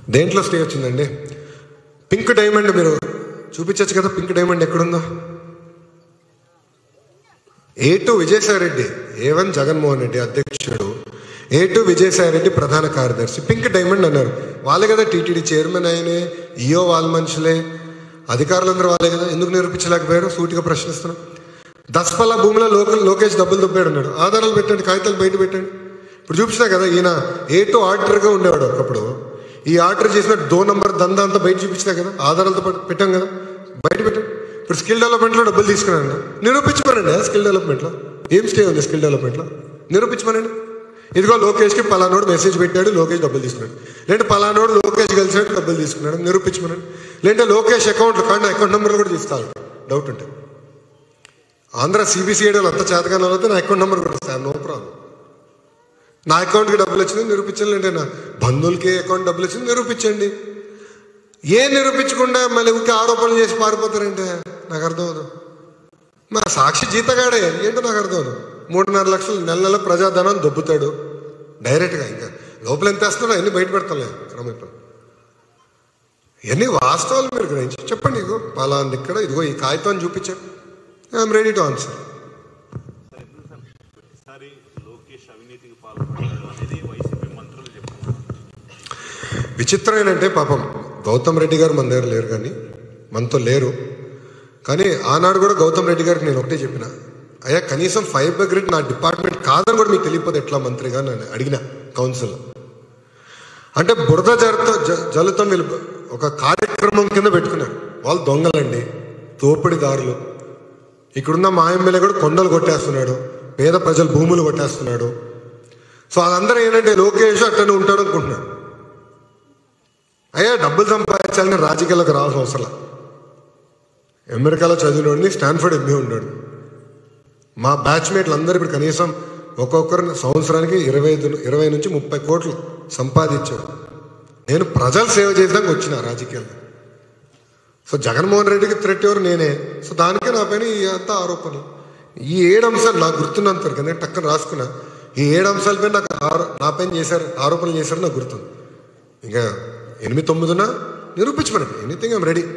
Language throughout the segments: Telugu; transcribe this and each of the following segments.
దేంట్లో స్టే వచ్చిందండి పింక్ డైమండ్ మీరు చూపించచ్చు కదా పింక్ డైమండ్ ఎక్కడుందో A two Vijayasai Reddy A one Jaganmohan Reddy అధ్యక్షుడు ఏ టు విజయసాయి రెడ్డి ప్రధాన కార్యదర్శి పింక్ డైమండ్ అన్నారు వాళ్ళే కదా టీటీడీ చైర్మన్ ఆయనే ఈఓ వాళ్ళ మనుషులే అధికారులందరూ వాళ్ళే కదా ఎందుకు నిరూపించలేకపోయారు సూటిగా ప్రశ్నిస్తున్నాం దస్పల్ల భూమిలో లోకల్ లోకేష్ డబ్బులు దుబ్బాడు అన్నాడు ఆధారాలు పెట్టండి కాగితాలు బయట పెట్టండి ఇప్పుడు చూపించినా కదా ఈయన ఏ టు ఆర్డర్గా ఉండేవాడు ఒకప్పుడు ఈ ఆర్డర్ చేసిన దో నంబర్ దందా అంతా బయట చూపించినా కదా ఆధారాలతో పాటు పెట్టాం కదా బయట పెట్టండి ఇప్పుడు స్కిల్ డెవలప్మెంట్లో డబ్బులు తీసుకున్నాను నిరూపించమనండి స్కిల్ డెవలప్మెంట్లో ఏం స్టే ఉంది స్కిల్ డెవలప్మెంట్లో నిరూపించమనండి ఇదిగో లోకేష్కి పలానోడు మెసేజ్ పెట్టాడు లోకేష్ డబ్బులు తీసుకున్నాడు లేదంటే పలానోడు లోకేష్ కలిసాడు డబ్బులు తీసుకున్నాడు నిరూపించమనండి లేదంటే లోకేష్ అకౌంట్ కానీ అకౌంట్ నెంబర్లు కూడా తీసుకోవాలి డౌట్ ఉంటే ఆంధ్ర సిబిసిఐడి వాళ్ళు అంత చేతగానే అయితే నా అకౌంట్ నెంబర్ కూడా ఇస్తాను నో ప్రాబ్లం నా అకౌంట్కి డబ్బులు వచ్చింది నిరూపించండి అంటే నా బంధువులకి అకౌంట్ డబ్బులు వచ్చింది నిరూపించండి ఏ నిరూపించకుండా మళ్ళీ ఊరికి ఆరోపణలు చేసి పారిపోతారంటే నాకు అర్థం అవదు మా సాక్షి జీతగాడే ఏంటో నాకు అర్థం అవదు మూడున్నర లక్షలు నెల నెల ప్రజాధనం దొబ్బుతాడు డైరెక్ట్గా ఇంకా లోపల ఎంత వేస్తున్నాడో అన్ని బయట పెడతాలే క్రమేపీ ఇవన్నీ వాస్తవాలు మీరు గ్రహించి చెప్పండి ఇగో పలాంది ఇక్కడ ఇదిగో ఈ కాగితం చూపించాను ఐఎమ్ రెడీ టు ఆన్సర్ ఈసారి లోకేష్ అవినీతికి పాల్పడ్డాడు అనేది వైసీపీ మంత్రులు చెప్తున్నారు విచిత్రం ఏంటంటే పాపం గౌతమ్ రెడ్డి గారు మన దగ్గర లేరు కానీ మనతో లేరు కానీ ఆనాడు కూడా గౌతమ్ రెడ్డి గారికి నేను ఒకటే చెప్పిన అయ్యా కనీసం ఫైబర్ గ్రిడ్ నా డిపార్ట్మెంట్ కాదని కూడా మీకు తెలియపోతే ఎట్లా మంత్రిగా నేను అడిగిన కౌన్సిల్ అంటే బురద జరుతో జ- జల్లుతాం వీళ్ళు ఒక కార్యక్రమం కింద పెట్టుకున్నారు వాళ్ళు దొంగలండి తోపిడిదారులు ఇక్కడున్న మా ఎమ్మెల్యే కూడా కొండలు కొట్టేస్తున్నాడు పేద ప్రజల భూములు కొట్టేస్తున్నాడు సో వాళ్ళందరూ ఏంటంటే లోకేష్ అట్టనే ఉంటాడు అనుకుంటున్నాడు అయ్యా డబ్బులు సంపాదించాలని రాజకీయాలకు రావాల్సిన అవసరం అమెరికాలో చదివినోడిని స్టాన్ఫర్డ్ ఎంబీ ఉన్నాడు మా బ్యాచ్మేట్లు అందరూ ఇప్పుడు కనీసం ఒక్కొక్కరు సంవత్సరానికి ఇరవై ఐదు ఇరవై నుంచి ముప్పై కోట్లు సంపాదించారు నేను ప్రజలు సేవ చేయడానికి వచ్చిన రాజకీయాలు సో జగన్మోహన్ రెడ్డికి థ్రెట్ ఎవరు నేనే సో దానికే నా పైన ఈ అంతా ఆరోపణలు ఈ ఏడు అంశాలు నాకు గుర్తున్నంత వరకు నేను టక్కన రాసుకున్నా ఈ ఏడు అంశాలపై నాకు ఆరో- నా పైన చేశారు ఆరోపణలు చేశారు నాకు గుర్తుంది ఇంకా ఎనిమిది తొమ్మిదిన నిరూపించమనండి ఎనీథింగ్ ఐమ్ రెడీ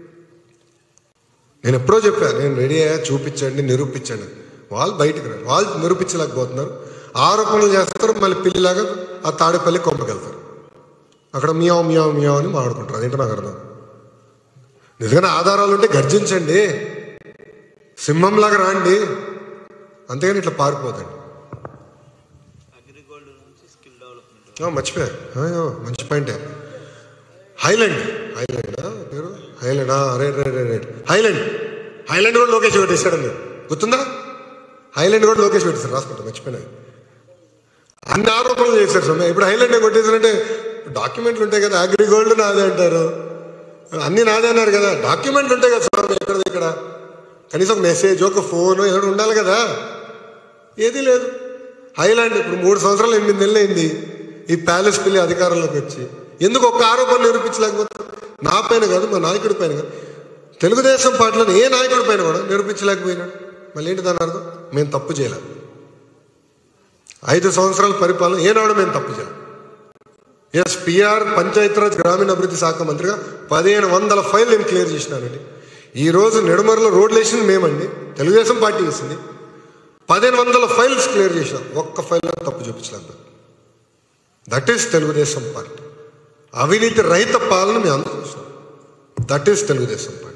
నేను ఎప్పుడో చెప్పా నేను రెడీ అయ్యా చూపించండి నిరూపించండి వాళ్ళు బయటకు రారు వాళ్ళు నిరూపించలేకపోతున్నారు ఆరోపణలు చేస్తారు మళ్ళీ పిల్లిలాగా ఆ తాడేపల్లి కొంపకెళ్తారు అక్కడ మియావ్ మియావ్ మియావ్ అని మాట్లాడుకుంటారు అదేంటో నాకు అర్థం నిజంగానే ఆధారాలు ఉంటే గర్జించండి సింహంలాగా రాండి అంతేగాని ఇట్లా పారిపోతండి అగ్రిగోల్డ్ నుంచి స్కిల్ డెవలప్మెంట్ ఆ, మర్చిపోయా అయ్యో మంచి పాయింటే హైలాండ్ హైలాండ్ పేరు highland right right right right highland highland కూడా లోకేష్ పెట్టేశాడు మీరు గుర్తుందా హైలాండ్ కూడా లోకేష్ పెట్టేశారు రాసుకుంటా మర్చిపోయినా అన్ని ఆరోపణలు చేశారు స్వామి ఇప్పుడు హైలాండ్ కొట్టేశారంటే డాక్యుమెంట్లు ఉంటాయి కదా అగ్రిగోల్డ్ నాదే అంటారు అన్ని నాదే అన్నారు కదా డాక్యుమెంట్లు ఉంటాయి కదా స్వామి ఎక్కడ ఇక్కడ కనీసం ఒక మెసేజ్ ఒక ఫోన్ ఏదో ఉండాలి కదా ఏదీ లేదు హైలాండ్ ఇప్పుడు మూడు సంవత్సరాలు ఎనిమిది నెలలు అయింది ఈ ప్యాలెస్ పిల్లి అధికారంలోకి వచ్చి ఎందుకు ఒక్క ఆరోపణ నిరూపించలేకపోతే నా పైన కాదు మా నాయకుడి పైన కాదు తెలుగుదేశం పార్టీలో ఏ నాయకుడి పైన కూడా నిరూపించలేకపోయినాడు మళ్ళీ ఏంటి దాని అర్థం మేము తప్పు చేయలేం ఐదు సంవత్సరాల పరిపాలన ఏనాడు మేము తప్పు చేయాలి ఎస్ పిఆర్ పంచాయతీరాజ్ గ్రామీణ అభివృద్ధి శాఖ మంత్రిగా పదిహేను వందల ఫైల్ నేను క్లియర్ చేసినానండి ఈ రోజు నెడుమరలో రోడ్లు వేసింది మేమండి తెలుగుదేశం పార్టీ వేసింది పదిహేను వందల ఫైల్స్ క్లియర్ చేసినాం ఒక్క ఫైల్ తప్పు చూపించలేదు దట్ ఈస్ తెలుగుదేశం పార్టీ అవినీతి రహిత పాలన మేము అందరూ చూసినాం that is Telugu Desam party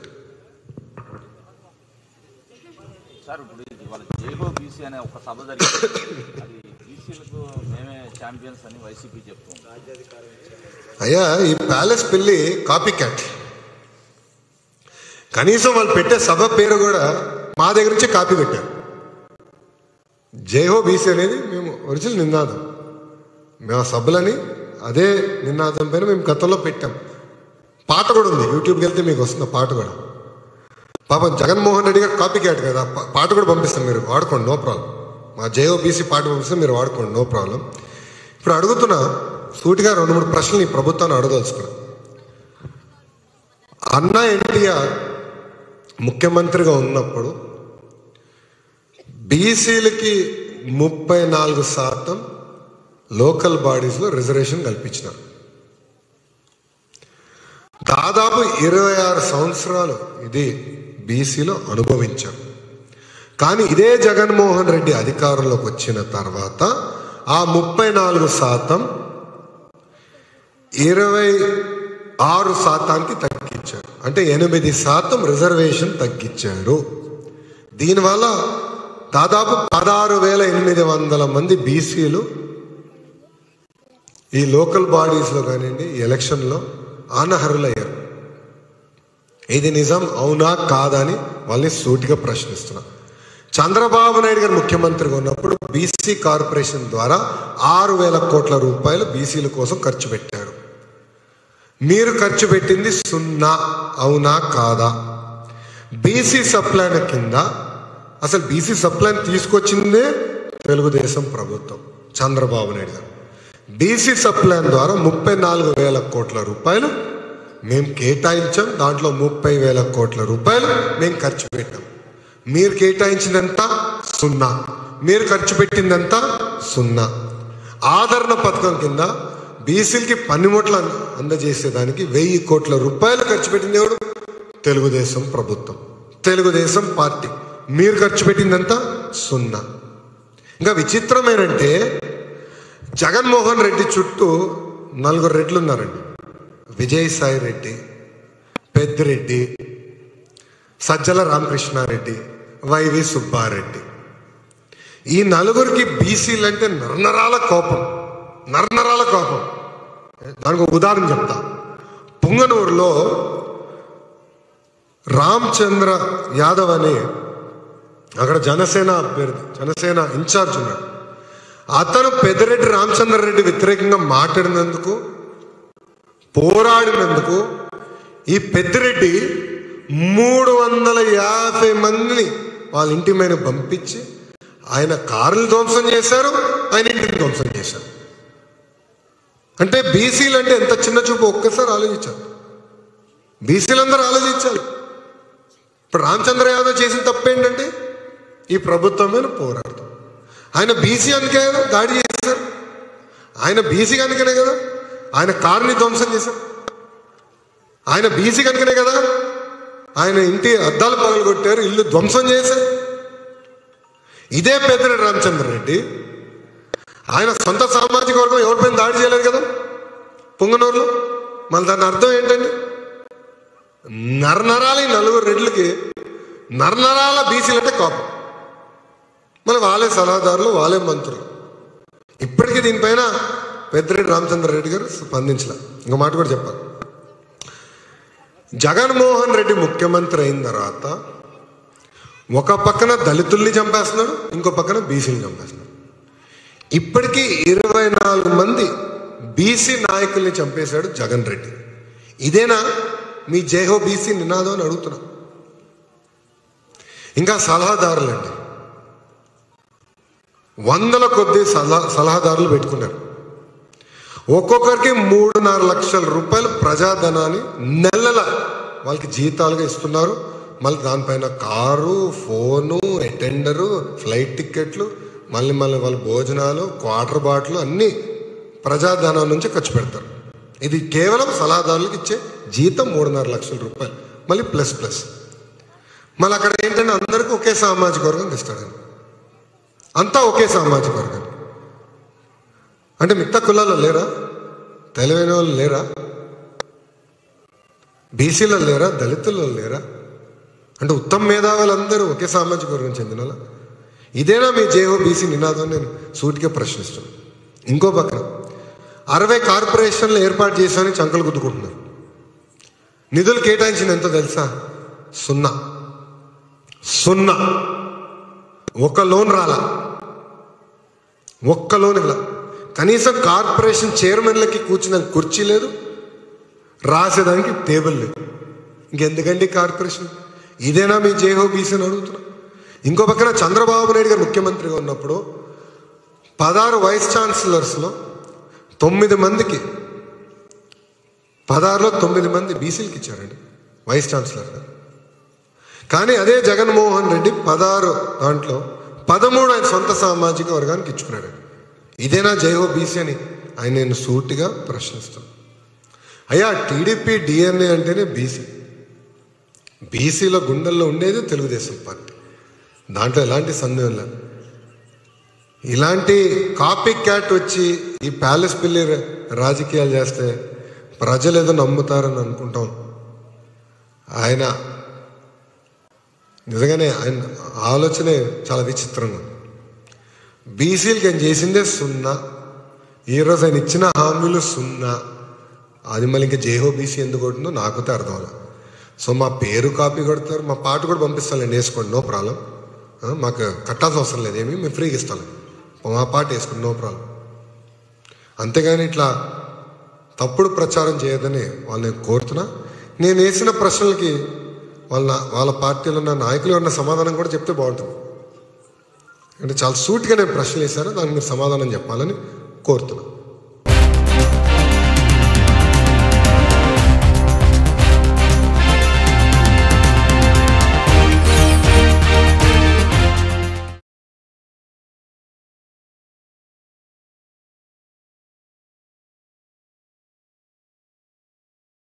sir ఇప్పుడు ఇది వాళ్ళ జైహో బీసీ అనే ఒక సభ జరిగింది అది బీసీలకు మేమే ఛాంపియన్స్ అని వైసీపీ చెప్తుంది అయ్యా ఈ ప్యాలెస్ పెళ్లి కాపీ క్యాట్ కనీసం వాళ్ళు పెట్టే సభ పేరు కూడా మా దగ్గర నుంచి కాపీ పెట్టారు జైహో బీసీ అనేది మేము ఒరిజినల్ నినాదం మేము ఆ సభలని అదే నినాదం పైన మేము గతంలో పెట్టాం పాట కూడా ఉంది యూట్యూబ్కి వెళ్తే మీకు వస్తుంది ఆ పాట కూడా పాపం జగన్మోహన్ రెడ్డి గారు కాపీ క్యాట్ కదా పా- పాట కూడా పంపిస్తాం మీరు వాడుకోండి నో ప్రాబ్లం మా జేఓ బీసీ పాట పంపిస్తే మీరు వాడుకోండి నో ప్రాబ్లం ఇప్పుడు అడుగుతున్నా సూటిగా రెండు మూడు ప్రశ్నలు ఈ ప్రభుత్వాన్ని అడగదలుచుకున్నా అన్న ఎన్టీఆర్ ముఖ్యమంత్రిగా ఉన్నప్పుడు బీసీలకి ముప్పై నాలుగు శాతం లోకల్ బాడీస్లో రిజర్వేషన్ కల్పించినారు దాదాపు ఇరవై ఆరు సంవత్సరాలు ఇది బీసీలో అనుభవించారు కానీ ఇదే జగన్మోహన్ రెడ్డి అధికారంలోకి వచ్చిన తర్వాత ఆ ముప్పై నాలుగు శాతం ఇరవై ఆరు శాతానికి తగ్గించారు అంటే ఎనిమిది శాతం రిజర్వేషన్ తగ్గించారు దీనివల్ల దాదాపు పదహారు వేల ఎనిమిది వందల మంది బీసీలు ఈ లోకల్ బాడీస్లో కానివ్వండి ఈ ఎలక్షన్లో అనర్హులయ్యారు ఇది నిజం అవునా కాదా అని వాళ్ళని సూటిగా ప్రశ్నిస్తున్నా చంద్రబాబు నాయుడు గారు ముఖ్యమంత్రిగా ఉన్నప్పుడు బీసీ కార్పొరేషన్ ద్వారా ఆరు వేల కోట్ల రూపాయలు బీసీల కోసం ఖర్చు పెట్టారు మీరు ఖర్చు పెట్టింది సున్నా అవునా కాదా బీసీ సప్లైన్ కింద అసలు బీసీ సప్లైన్ తీసుకొచ్చిందే తెలుగుదేశం ప్రభుత్వం చంద్రబాబు నాయుడు గారు బీసీ సప్లైన్ ద్వారా ముప్పై నాలుగు వేల కోట్ల రూపాయలు మేము కేటాయించాం దాంట్లో ముప్పై వేల కోట్ల రూపాయలు మేము ఖర్చు పెట్టాం మీరు కేటాయించినంత సున్నా మీరు ఖర్చు పెట్టిందంత సున్నా ఆదరణ పథకం కింద బీసీలకి పన్నిముట్లు అంద- అందజేసేదానికి వెయ్యి కోట్ల రూపాయలు ఖర్చు పెట్టింది ఎవడు తెలుగుదేశం ప్రభుత్వం తెలుగుదేశం పార్టీ మీరు ఖర్చు పెట్టిందంతా సున్నా ఇంకా విచిత్రమేనంటే జగన్మోహన్ రెడ్డి చుట్టూ నలుగురు రెడ్లు ఉన్నారండి విజయసాయి రెడ్డి పెద్దిరెడ్డి సజ్జల రామకృష్ణారెడ్డి వైవి సుబ్బారెడ్డి ఈ నలుగురికి బీసీలు అంటే నర్నరాల కోపం నర్నరాల కోపం దానికి ఒక ఉదాహరణ చెప్తా పుంగనూరులో రామచంద్ర యాదవ్ అని అక్కడ జనసేన అభ్యర్థి జనసేన ఇన్ఛార్జ్ ఉన్నాడు అతను పెద్దిరెడ్డి రామచంద్రరెడ్డి వ్యతిరేకంగా మాట్లాడినందుకు పోరాడినందుకు ఈ పెద్దిరెడ్డి మూడు వందల యాభై మందిని వాళ్ళ ఇంటి మీద పంపించి ఆయన కారులు ధ్వంసం చేశారు ఆయన ఇంటిని ధ్వంసం చేశారు అంటే బీసీలు అంటే ఎంత చిన్న చూపు ఒక్కసారి ఆలోచించారు బీసీలందరూ ఆలోచించాలి ఇప్పుడు రామచంద్ర యాదవ్ చేసిన తప్పేంటంటే ఈ ప్రభుత్వం మీద పోరాడతాం ఆయన బీసీ అందుకే కదా దాడి చేశారు ఆయన బీసీ కనుకనే కదా ఆయన కారుని ధ్వంసం చేశారు ఆయన బీసీ కనుకనే కదా ఆయన ఇంటి అద్దాలు పగలు కొట్టారు ఇల్లు ధ్వంసం చేశారు ఇదే పెద్దిరెడ్డి రామచంద్ర రెడ్డి ఆయన సొంత సామాజిక వర్గం ఎవరిపైన దాడి చేయలేదు కదా పొంగనూరులో మళ్ళీ దాని అర్థం ఏంటండి నరనరాల ఈ నలుగురు రెడ్లకి నరనరాల బీసీలు అంటే కోపం మళ్ళీ వాళ్ళే సలహాదారులు వాళ్ళే మంత్రులు ఇప్పటికీ దీనిపైన పెద్దిరెడ్డి రామచంద్ర రెడ్డి గారు స్పందించలే ఇంకో మాట కూడా చెప్పాలి జగన్మోహన్ రెడ్డి ముఖ్యమంత్రి అయిన తర్వాత ఒక పక్కన దళితుల్ని చంపేస్తున్నాడు ఇంకో పక్కన బీసీని చంపేస్తున్నాడు ఇప్పటికీ ఇరవై నాలుగు మంది బీసీ నాయకుల్ని చంపేశాడు జగన్ రెడ్డి ఇదేనా మీ జైహో బీసీ నినాదం అని అడుగుతున్నా ఇంకా సలహాదారులండి వందల కొద్ది సలహా సలహాదారులు పెట్టుకున్నారు ఒక్కొక్కరికి మూడున్నర లక్షల రూపాయలు ప్రజాధనాన్ని నెలల వాళ్ళకి జీతాలుగా ఇస్తున్నారు మళ్ళీ దానిపైన కారు ఫోను అటెండరు ఫ్లైట్ టికెట్లు మళ్ళీ మళ్ళీ వాళ్ళ భోజనాలు క్వార్టర్ బాటిల్ అన్నీ ప్రజాధనం నుంచి ఖర్చు పెడతారు ఇది కేవలం సలహాదారులకు ఇచ్చే జీతం మూడున్నర లక్షల రూపాయలు మళ్ళీ ప్లస్ ప్లస్ మళ్ళీ అక్కడ ఏంటంటే అందరికీ ఒకే సామాజిక వర్గం ఇస్తాడు ఆయన. అంతా ఒకే సామాజిక వర్గం అంటే మిగతా కులాల్లో లేరా తెలివైన వాళ్ళు లేరా బీసీలో లేరా దళితుల్లో లేరా అంటే ఉత్తమ మేధావులందరూ ఒకే సామాజిక వర్గం చెందిన వాళ్ళా? ఇదేనా మీ జేహో బీసీ నినాదం నేను సూటిగా ప్రశ్నిస్తున్నాను ఇంకో పక్కన అరవై కార్పొరేషన్లు ఏర్పాటు చేశామని చంకలు గుద్దుకుంటున్నారు నిధులు కేటాయించింది ఎంతో తెలుసా సున్నా సున్నా ఒక లోన్ రాలా ఒక్క లోన్ ఇలా కనీసం కార్పొరేషన్ చైర్మన్లకి కూర్చున్న కుర్చీ లేదు రాసేదానికి టేబుల్ లేదు ఇంకెందుకండి కార్పొరేషన్ ఇదేనా మీ జేహో బీసీ అని అడుగుతున్నా ఇంకో పక్కన చంద్రబాబు నాయుడు గారు ముఖ్యమంత్రిగా ఉన్నప్పుడు పదహారు వైస్ ఛాన్సలర్స్లో తొమ్మిది మందికి పదహారులో తొమ్మిది మంది బీసీలకి ఇచ్చారండి వైస్ ఛాన్సలర్గా కానీ అదే జగన్మోహన్ రెడ్డి పదహారు దాంట్లో పదమూడు ఆయన సొంత సామాజిక వర్గానికి ఇచ్చుకున్నాడు ఇదేనా జైహో బీసీ అని ఆయన నేను సూటిగా ప్రశ్నిస్తాను అయ్యా టీడీపీ డిఎన్ఏ అంటేనే బీసీ బీసీలో గుండెల్లో ఉండేది తెలుగుదేశం పార్టీ దాంట్లో ఎలాంటి సందేహం లేదు ఇలాంటి కాపీ క్యాట్ వచ్చి ఈ ప్యాలెస్ పిల్లి ర- రాజకీయాలు చేస్తే ప్రజలు ఏదో నమ్ముతారని అనుకుంటాం ఆయన నిజంగానే ఆయన ఆలోచనే చాలా విచిత్రంగా ఉంది బీసీలకి ఆయన చేసిందే సున్నా ఈరోజు ఆయన ఇచ్చిన హామీలు సున్నా అది మళ్ళీ ఇంకా జేహో బీసీ ఎందుకు కొట్టిందో నాకైతే అర్థం అవ్వలేదు సో మా పేరు కాపీ కొడతారు మా పాట కూడా పంపిస్తానండి వేసుకోండి నో ప్రాబ్లం మాకు కట్టాల్సిన అవసరం లేదు ఏమి మేము ఫ్రీగా ఇస్తాం మా పాట వేసుకోండి నో ప్రాబ్లం అంతేగాని ఇట్లా తప్పుడు ప్రచారం చేయొద్దని వాళ్ళని కోరుతున్నా నేను వేసిన ప్రశ్నలకి వాళ్ళ వాళ్ళ పార్టీలో ఉన్న నాయకులు ఉన్న సమాధానం కూడా చెప్తే బాగుంటుంది అంటే చాలా సూటిగా నేను ప్రశ్నలు వేశాను దానికి మీరు సమాధానం చెప్పాలని కోరుతున్నా